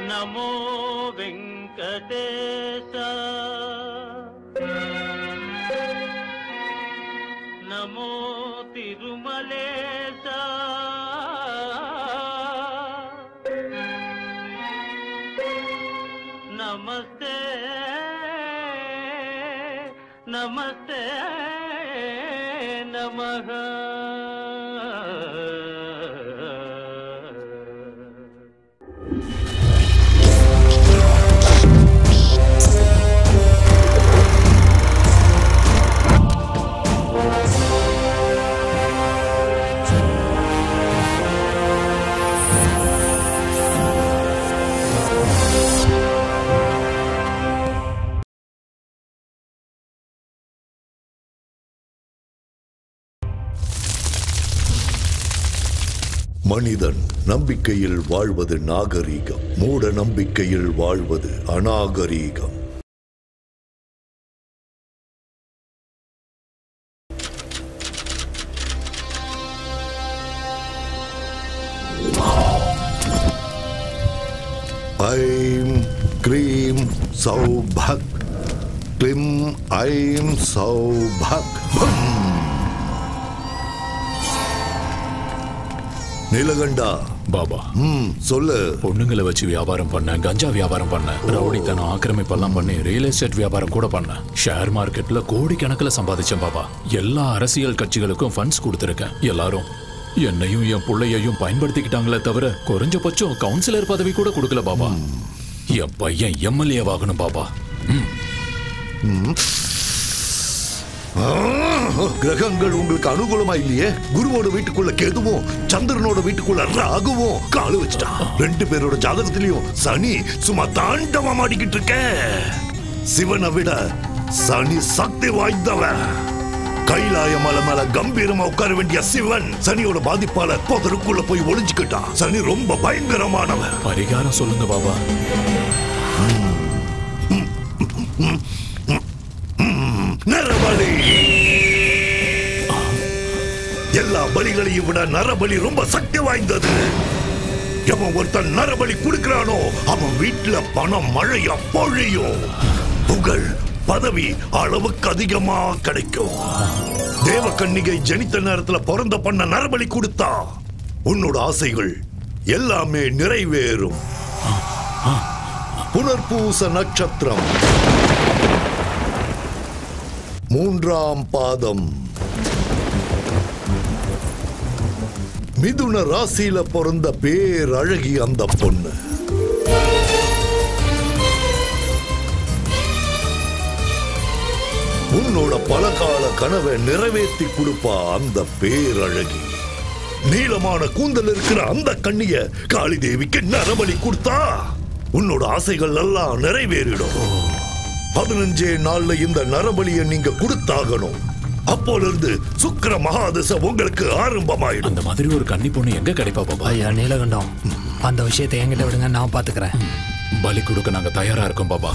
నమో వెంకటేశ నమో తిరుమలేశ నమస్తే నమస్తే నమః மனிதன் நம்பிக்கையில் வாழ்வது நாகரீகம் மூட நம்பிக்கையில் வாழ்வது அநாகரீகம் ஐம் க்ரீம் சௌபக் கிளிம் ஐம் சௌபக் பம். நீலகண்டா பாபா ம் சொல்லு பொண்ணுங்களை வச்சு வியாபாரம் பண்ண கஞ்சா வியாபாரம் பண்ண ரவுடித்தனம் ஆக்கிரமிப்பெல்லாம் பண்ணி ரியல் எஸ்டேட் வியாபாரம் கூட பண்ண ஷேர் மார்க்கெட்ல கோடிக்கணக்கில் சம்பாதிச்சேன் பாபா எல்லா அரசியல் கட்சிகளுக்கும் ஃபண்ட்ஸ் கொடுத்துருக்கேன் எல்லாரும் என்னையும் என் புள்ளையையும் பயன்படுத்திக்கிட்டாங்களே தவிர குறைஞ்சபட்சம் கவுன்சிலர் பதவி கூட கொடுக்கல பாபா என் பையன் எம்எல்ஏ ஆகணும் பாபா ஆ, கிரகங்கள் உங்களுக்கு அனுகூலமா இல்லையே குருவோட வீட்டுக்குள்ள கேதுவும் சந்திரனோட வீட்டுக்குள்ள ராகுவும் காலு வச்சுட்டான் ரெண்டு பேரோட ஜாதகத்திலையும் சனி சும்மா தாண்டவம் ஆடிக்கிட்டு இருக்க சிவனை விட சனி சக்தி வாய்ந்தவன் கைலாய மலை மேல கம்பீரமா உட்கார வேண்டிய சிவன் சனியோட பாதிப்பால புதருக்குள்ள போய் ஒளிஞ்சுக்கிட்டான் சனி ரொம்ப பயங்கரமானவன் பரிகாரம் சொல்லுங்க பாபா நரபலி எல்லா பலிகளையும் விட நரபலி ரொம்ப சக்தி வாய்ந்தது எவன் ஒருத்தன் நரபலி கொடுக்கிறானோ அவன் வீட்டுல பணம் மழையா பொழியும் புகழ் பதவி அளவுக்கு அதிகமா கிடைக்கும் தேவகன்னிகை ஜனித்த நேரத்துல பிறந்த பண்ண நரபலி கொடுத்தா உன்னோட ஆசைகள் எல்லாமே நிறைவேறும் புனர்பூச நட்சத்திரம் மூன்றாம் பாதம் மிதுன ராசியில பிறந்த பேரழகி அந்த பொண்ணு உன்னோட பலகால கனவை நிறைவேற்றி கொடுப்பா அந்த பேரழகி நீளமான கூந்தல் இருக்கிற அந்த கண்ணிய காளி தேவிக்கு நரபலி கொடுத்தா உன்னோட ஆசைகள் எல்லாம் நிறைவேறிடும் பதினஞ்சே நாள்ல இந்த நரபலியை நீங்க கொடுத்தாகணும் அப்போல இருந்து சுக்கிர மகாதசை உங்களுக்கு ஆரம்பமாயிடும் அந்த மாதிரி ஒரு கன்னி பொண்ணு எங்க கிடைப்பா பாபா ஐயா நீலகண்டம் அந்த விஷயத்தை என்கிட்ட விடுங்க நான் பாத்துக்கிறேன் பலி கொடுக்க நாங்க தயாரா இருக்கோம் பாபா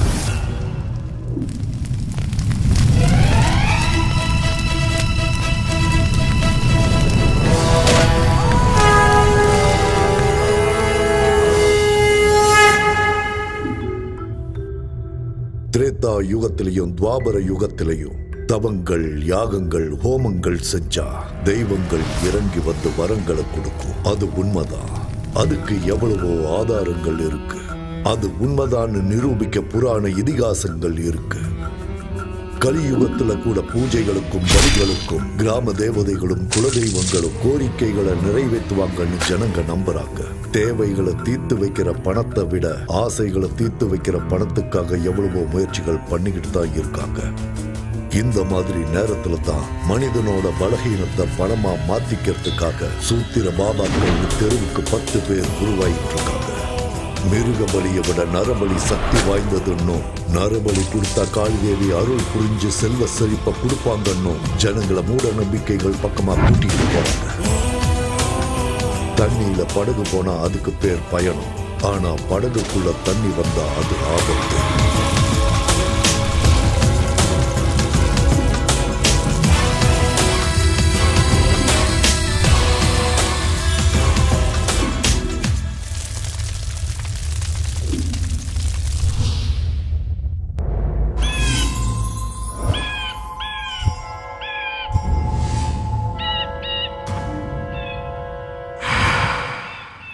திரேதா யுகத்திலையும் துவாபர யுகத்திலையும் தவங்கள் யாகங்கள் ஹோமங்கள் செஞ்சா தெய்வங்கள் இறங்கி வந்து வரங்களை கொடுக்கும் அது உண்மைதான் அதுக்கு எவ்வளவோ ஆதாரங்கள் இருக்கு அது உண்மைதான்னு நிரூபிக்க புராண இதிகாசங்கள் இருக்கு கலியுகத்துல கூட பூஜைகளுக்கும் பலிகளுக்கும் கிராம தேவதைகளும் குலதெய்வங்களும் கோரிக்கைகளை நிறைவேற்றுவாங்கன்னு ஜனங்க நம்புறாங்க தேவைகளை தீர்த்து வைக்கிற பணத்தை விட ஆசைகளை தீர்த்து வைக்கிற பணத்துக்காக எவ்வளவோ முயற்சிகள் பண்ணிக்கிட்டு தான் இருக்காங்க இந்த மாதிரி நேரத்துல தான் மனிதனோட பலகீனத்தை பணமா மாத்திக்கிறதுக்காக சூத்திர பாபாக்கள் தெருவுக்கு பத்து பேர் உருவாயிட்டு இருக்காங்க மிருக பலியை விட நரபலி சக்தி வாய்ந்ததுன்னும் நரபலி கொடுத்தா காளிதேவி அருள் புரிஞ்சு செல்வ செழிப்ப கொடுப்பாங்கன்னும் ஜனங்களை மூட நம்பிக்கைகள் பக்கமா கூட்டிட்டு போறாங்க தண்ணியில படகு போனா அதுக்கு பேர் பயணம் ஆனா படகுக்குள்ள தண்ணி வந்தா அது ஆபத்து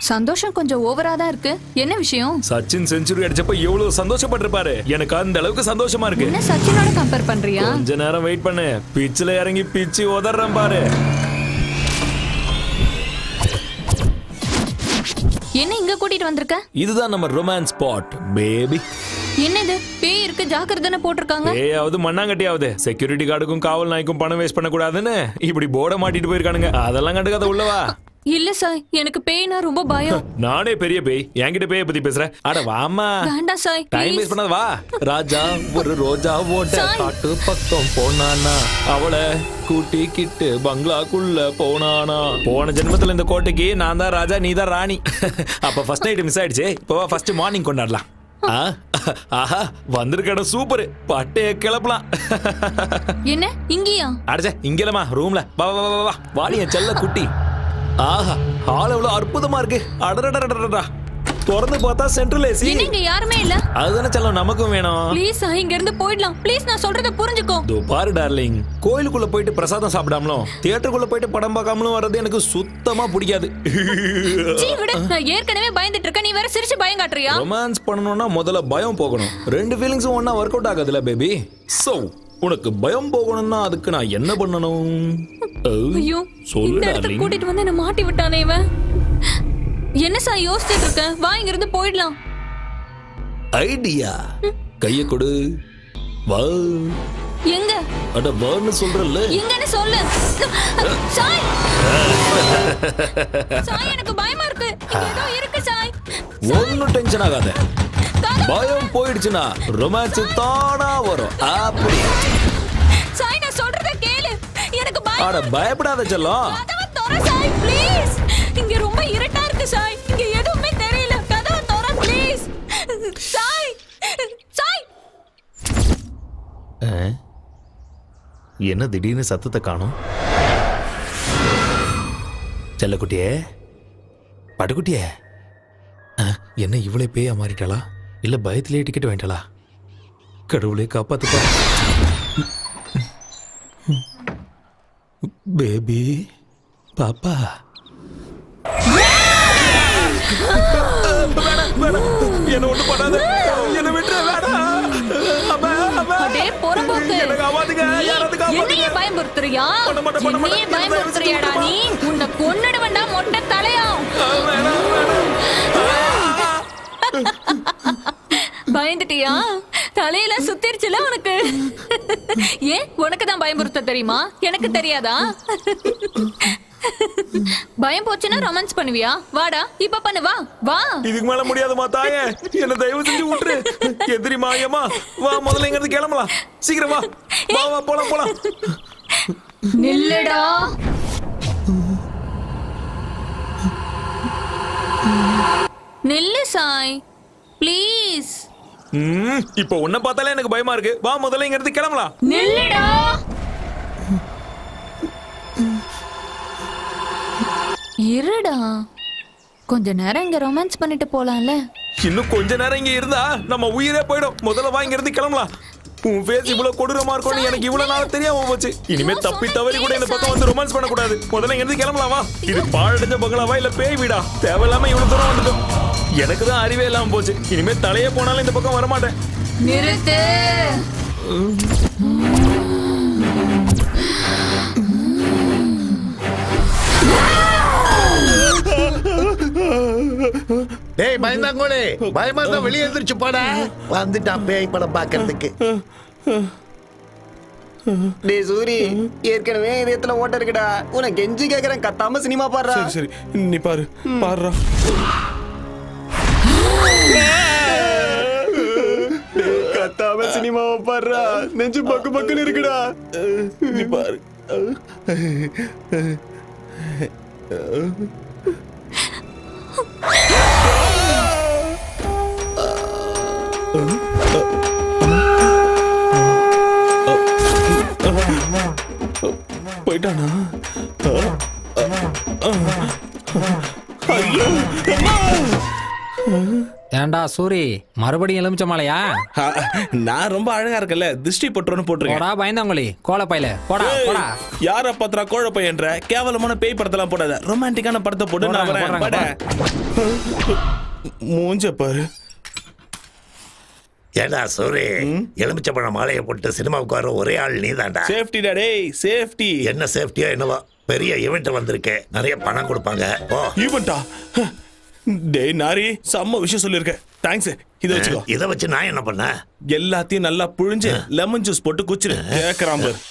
சந்தோஷம் கொஞ்சம் ஓவரா தான் இருக்கு என்ன விஷயம் சச்சின் செஞ்சுரி அடிச்சப்ப எவ்வளவு சந்தோஷப்பட்டிருப்பாரு எனக்கு அந்த அளவுக்கு சந்தோஷமா இருக்கு என்ன சச்சினோட கம்பேர் பண்றியா கொஞ்ச நேரம் வெயிட் பண்ணு பிச்சில் இறங்கி பிச்சு உதறேன் பாரு என்ன இங்க கூட்டிட்டு வந்திருக்க இதுதான் நம்ம ரொமான்ஸ் ஸ்பாட் பேபி என்ன இது பேய் இருக்கு ஜாக்கிரதைன்னு போட்டிருக்காங்க ஏயாவது மண்ணாங்கட்டியாவது செக்யூரிட்டி கார்டுக்கும் காவல் நாய்க்கும் பணம் வேஸ்ட் பண்ண கூடாதுன்னு இப்படி போர்டை மாட்டிட்டு போயிருக்கானுங்க அதெல்லாம் கண்டுக்காத உள்ளவா இல்ல சாய் எனக்கு பேய்னா ரொம்ப பயம் நானே பெரிய பேய் என்கிட்ட பேய பத்தி பேசுறேன் அட வாமா வேண்டாம் சாய் டைம் please. வேஸ்ட் பண்ணாத வா ராஜா ஒரு ரோஜா ஓட்ட சாய். காட்டு பக்கம் போனானா அவளை கூட்டிக்கிட்டு பங்களாக்குள்ள போனானா போன ஜென்மத்துல இந்த கோட்டைக்கு நான் தான் ராஜா நீ தான் ராணி அப்ப ஃபர்ஸ்ட் நைட் மிஸ் ஆயிடுச்சு இப்போ ஃபர்ஸ்ட் மார்னிங் கொண்டாடலாம் ஆ, ஆஹா வந்திருக்க இடம் சூப்பர் பட்டைய கிளப்பலாம் என்ன இங்கேயா அடச்சே இங்கலமா ரூம்ல வா வா வா, வா வா வாடி என் செல்ல குட்டி ஆஹா ஹால் எவ்வளவு அற்புதமா இருக்கு அடடடடடடா திறந்து பார்த்தா சென்ட்ரல் ஏசி என்ன இங்க யாருமே இல்ல அதுதானே செல்லம் நமக்கும் வேணும் ப்ளீஸ் சாய் இங்க இருந்து போயிடலாம் ப்ளீஸ் நான் சொல்றத புரிஞ்சுக்கோ இதோ பாரு டார்லிங் கோயிலுக்குள்ள போயிட்டு பிரசாதம் சாப்பிடாமலும் தியேட்டருக்குள்ள போயிட்டு படம் பார்க்காமலும் வர்றது எனக்கு சுத்தமா பிடிக்காது சீ விடு நான் ஏற்கனவே பயந்துட்டு இருக்கேன் நீ வேற சிரிச்சு பயம் காட்டுறியா ரொமான்ஸ் பண்ணணும்னா முதல்ல பயம் போகணும் ரெண்டு ஃபீலிங்ஸும் ஒண்ணா ஒர்க் அவுட் ஆகாதுல பேபி சோ உனக்கு பயம் போகணும்னா அதுக்கு நான் என்ன பண்ணணும் ஓ, ஐயோ சொல்லு இந்த இடத்துக்கு டார்லிங் கூட்டிட்டு வந்து என்ன மாட்டி விட்டானே இவன் என்ன சார் யோசிச்சுட்டு இருக்க வா இங்க இருந்து போயிடலாம் ஐடியா கைய கொடு வா எங்க அட வான்னு சொல்றல்ல எங்கன்னு சொல்லு சாய் சாய் எனக்கு பயமா இருக்கு இங்க ஏதோ இருக்கு சாய் ஒன்னும் டென்ஷன் ஆகாத கதவு- பயம் போயிடுச்சுன்னா ரொமான்ஸ் தானா வரும் அப்படி சாய் நான் சொல்றத கேளு எனக்கு பயம் அட பயப்படாத செல்லம் கதவை தொற சாய் ப்ளீஸ் இங்க ரொம்ப இருட்டா இருக்கு சாய் இங்க எதுவுமே தெரியல கதவை தொற ப்ளீஸ் சாய் சாய் என்ன திடீர்னு சத்தத்தை காணும் செல்லக்குட்டியே பட்டுக்குட்டியே அஹ், என்ன இவ்வளோ பேயா மாறிட்டாளா இல்ல பயத்திலே டிக்கெட் வாங்கிட்டாளா கடவுளே காப்பாத்துப்பா பேபி பாப்பா என்ன ஒண்ணு பண்ணாத என்ன விட்டு வேணாம் அம்மா, அம்மா. அடே பொறம்போக்கு என்னை காப்பாத்துங்க, யாராவது காப்பாத்துங்க. என்னையே பயமுறுத்துறியா பண்ண மாட்டேன், பண்ண மாட்டேன். என்னையே பயமுறுத்துறியாடா நீ உன்னை கொன்னுட வேண்டாம் மொட்டை தலையா பயந்துட்டியா தலையில சுத்திருச்சுல உனக்கு ஏன் உனக்கு தான் பயமுறுத்த தெரியுமா எனக்கு தெரியாதா பயம் போச்சுன்னா ரொமான்ஸ் பண்ணுவியா வாடா இப்ப பண்ணு வா வா இதுக்கு மேல முடியாதுமா தாயே என்ன தயவு செஞ்சு விட்டுரு எதிரி மாயமா வா முதல்ல இங்க இருந்து கிளம்பலாம் சீக்கிரம் வா வா வா போலாம் போலாம் நில்லுடா நில்லு சாய் ப்ளீஸ் ம், இப்போ உன்னை பார்த்தாலே எனக்கு பயமா இருக்கு வா முதல்ல இங்க இருந்து கிளம்பலாம் நில்லுடா இருடா கொஞ்ச நேரம் இங்க ரொமான்ஸ் பண்ணிட்டு போலாம்ல இன்னும் கொஞ்ச நேரம் இங்க இருந்தா நம்ம உயிரே போயிடும் முதல்ல வா இங்க இருந்து கிளம்பலாம் உன் ஃபேஸ் இவ்வளவு கொடூரமா இருக்கும்னு எனக்கு இவ்வளவு நாள் தெரியாம போச்சு இனிமே தப்பி தவறி கூட இந்த பக்கம் வந்து ரொமான்ஸ் பண்ண கூடாது முதல்ல இங்க இருந்து கிளம்பலாம் வா இது பாழடைஞ்ச பங்களாவா இல்ல பேய் வீடா தேவையில்லாம இவ்வளவு தூரம் வந்துட்டோம் எனக்கு தான் அறிவே இல்லாம போச்சு இனிமே தலையே போனாலும் இந்த பக்கம் வர மாட்டேன் நிறுத்து டேய் பயந்தாங்கோலே பயமா இருந்தா வெளியே எந்திரிச்சு போடா வந்துட்டான் பேய் படம் பாக்குறதுக்கு டேய் சூரி ஏற்கனவே இதயத்துல ஓட்ட இருக்குடா உனக்கு கெஞ்சி கேக்குறேன் கத்தாம சினிமா பாடுறா சரி நீ பாரு பாடுறா கத்தாம சினிமாவை பாடுறா நெஞ்சு பக்கு பக்குன்னு இருக்குடா நீ பாரு போயிட்டானா ஐயோ அம்மா! ஏன்டா சூரி மறுபடியும் எலுமிச்ச மாலையா ஆ, நான் ரொம்ப அழகா இருக்கல திருஷ்டி பட்டுறோன்னு போட்டிருக்கேன் போடா பயந்தாங்கொழி கோலப்பையில போடா போடா யார பத்திரா கோழ பையன்ற கேவலமான பேய் படத்தெல்லாம் போடாத ரொமான்டிக்கான படத்தை போட்டு நான் வரேன் போடுறாங்க, பட மூஞ்ச பாரு ஏடா சூரி எலுமிச்சப்பழ மாலையை போட்டு சினிமாவுக்கு வர ஒரே ஆள் நீதான்டா சேஃப்டி டேய் சேஃப்டி என்ன சேஃப்டியா என்னவா பெரிய ஈவெண்ட் வந்திருக்கு நிறைய பணம் கொடுப்பாங்க ஓ ஈவெண்டா டேய் நாரி செம்ம விஷயம் சொல்லியிருக்கேன் தேங்க்ஸ் இதை வச்சுக்கோ இதை வச்சு நான் என்ன பண்ணேன் எல்லாத்தையும் நல்லா புழிஞ்சு லெமன் ஜூஸ் போட்டு குச்சிரு கேக்குறான் பாரு